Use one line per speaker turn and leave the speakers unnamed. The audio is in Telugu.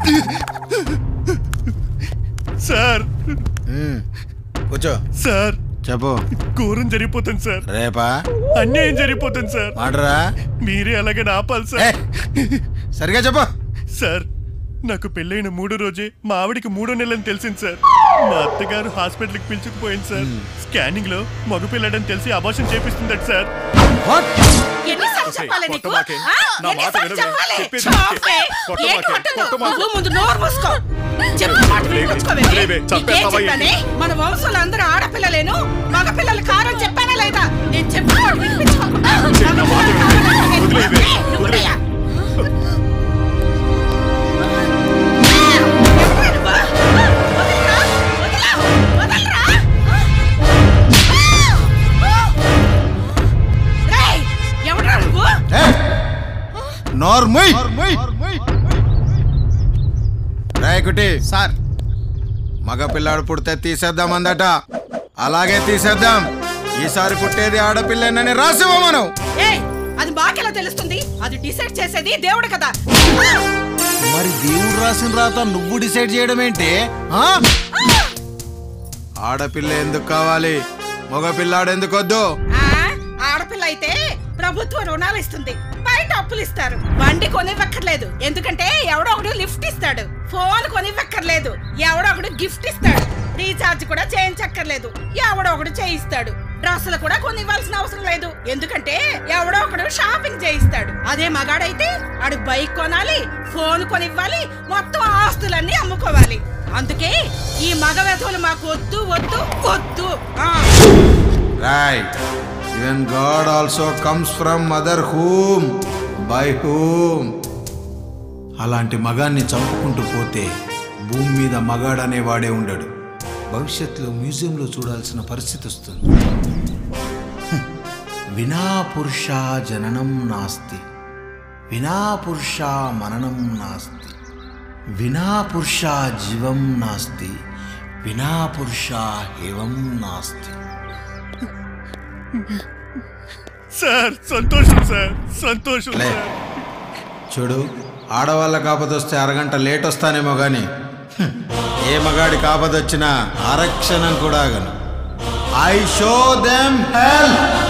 సార్
కూర్చో
సార్
చెప్పు
ఘోరం జరిగిపోతుంది సార్
రేపా
అన్యాయం జరిగిపోతుంది సార్
మాటరా
మీరే అలాగే ఆపాలి
ఏ,
సార్
సరిగా చెప్పు
సార్ నాకు పెళ్ళైన మూడో రోజే మా ఆవిడికి మూడో నెలని తెలిసింది సార్ మా అత్తగారు హాస్పిటల్కి పిలుచుకుపోయింది సార్ స్కానింగ్ లో మగపిల్లడని తెలిసి అబార్షన్ చేపిస్తుందట సార్
What?
ఎన్నిసార్లు
ఒసేయ్,
చెప్పాలి నీకు?
కొట్టమాకే.
ఆ?
నా మాట
ఎన్నిసార్లు
వినవే.
చెప్పాలి?
చెప్పేది
చాపే.
కొట్టమాకే.
ఏంటి కొట్టను?
కొట్టమాకే.
నువ్వు ముందు నోరు మూసుకో. చెప్పు మాట వినిపించుకోవే.
లేవే, చంపేస్తావా
నీకేం చెప్పానే? మన వంశంలో అందరూ ఆడపిల్లలేను మగ పిల్లలు కారని చెప్పానా లేదా నేను చెప్పు మాట వినిపించుకోకుండా
చిన్న
మగ
మాట
పిల్లలు
వినవే.
కావాలని
వదిలేవే.
ఏయ్, నువ్వు
వదిలే.
ఉన్నాయా? ఎవరు నువ్వు? వదలరా? వదలా? వదలరా? రేయ్, ఎవడ్రా నువ్వు
ఏ, నోర్ముయ్ రాయకుటి
సార్
మగ పిల్లాడు పుడితే తీసేద్దాం అందట అలాగే తీసేద్దాం ఈసారి పుట్టేది ఆడపిల్లనని రాసివ్వ మనం
ఏయ్ అది మాకెలా తెలుస్తుంది అది డిసైడ్ చేసేది దేవుడు కదా
మరి దేవుడు రాసిన రాత నువ్వు డిసైడ్ చేయడం ఏంటి ఆ? ఆడపిల్ల ఎందుకు కావాలి మగ పిల్లాడు ఎందుకు వద్దు
ఆ, ఆడపిల్ల అయితే ప్రభుత్వ రుణాలు ఇస్తుంది బయట అప్పులు ఇస్తారు బండి కొనివ్వక్కర్లేదు ఎందుకంటే ఎవడో ఒకడు లిఫ్ట్ ఇస్తాడు ఫోన్ కొనివ్వక్కర్లేదు ఎవడో ఒకడు గిఫ్ట్ ఇస్తాడు రీఛార్జ్ కూడా చేయించక్కర్లేదు ఎవడో ఒకడు చేయిస్తాడు డ్రెస్సులు కూడా కొనివ్వాల్సిన అవసరం లేదు ఎందుకంటే ఎవడో ఒకడు షాపింగ్ చేయిస్తాడు అదే మగాడైతే ఆడు బైక్ కొనాలి ఫోన్ కొనివ్వాలి మొత్తం ఆస్తులన్నీ అమ్ముకోవాలి అందుకే ఈ మగ వెధవులు మాకు వద్దు వద్దు వద్దు ఆ.
Right even god also comes from mother whom by whom అలాంటి మగాన్ని చంపుకుంటూ పోతే భూమి మీద మగాడు అనేవాడే ఉండడు భవిష్యత్తులో మ్యూజియంలో చూడాల్సిన పరిస్థితి వస్తుంది హ్మ్. వినా పురుష జననం నాస్తి వినా పురుష మననం నాస్తి వినా పురుష జీవం నాస్తి వినా పురుష ఏవం నాస్తి
సార్ సంతోషం సార్ సంతోషం
లే.
సార్
చూడు ఆడవాళ్ళ కాపత వస్తే అరగంట లేట్ వస్తానేమో గాని హ్మ్, ఏ మగాడి కాపత వచ్చినా ఆరక్షణం కూడా ఆగను ఐ షో దెమ్ హెల్ప్